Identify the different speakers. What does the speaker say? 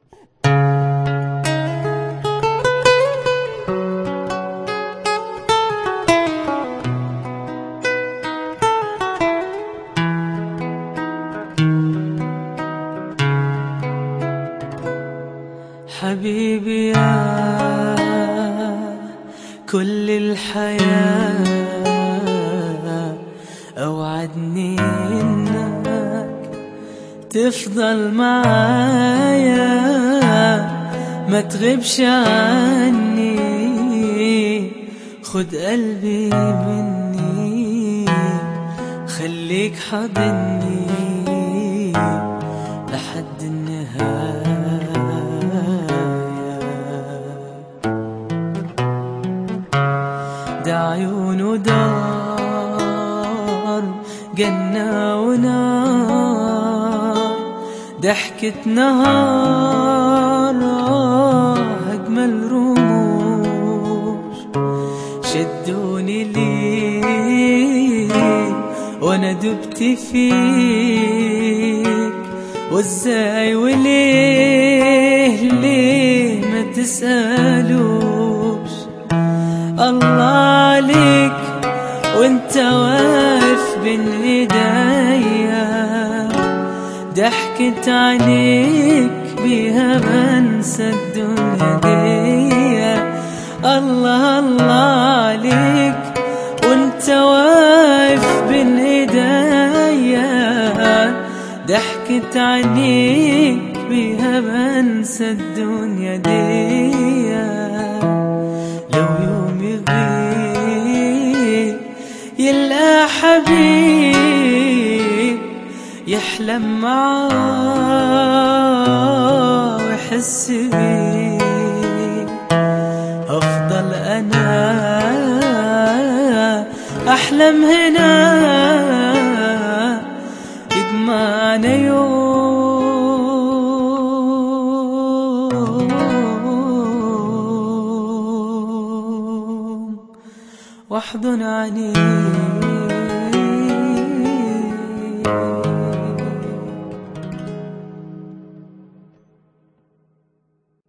Speaker 1: حبيبي يا كل الحياة أوعدني إنك تفضل معايا ما تغيبش عني خد قلبي مني خليك حاضني لحد النهاية ده عيونه دار جنة ونار ضحكة نهار آه، أجمل رموش شدوني ليك وانا دبت فيك وازاي وليه ليه ما تسألوش الله عليك وانت واقف بين ايديا ضحكة عينيك بيها بنسى الدنيا دي الله الله عليك وانت واقف بين ايديا ضحكة عينيك بيها بنسى الدنيا دي لو يوم يغيب يلقى حبيب يحلم معاه ويحس بيه أفضل أنا أحلم هنا يجمعنا يوم واحضن عنيك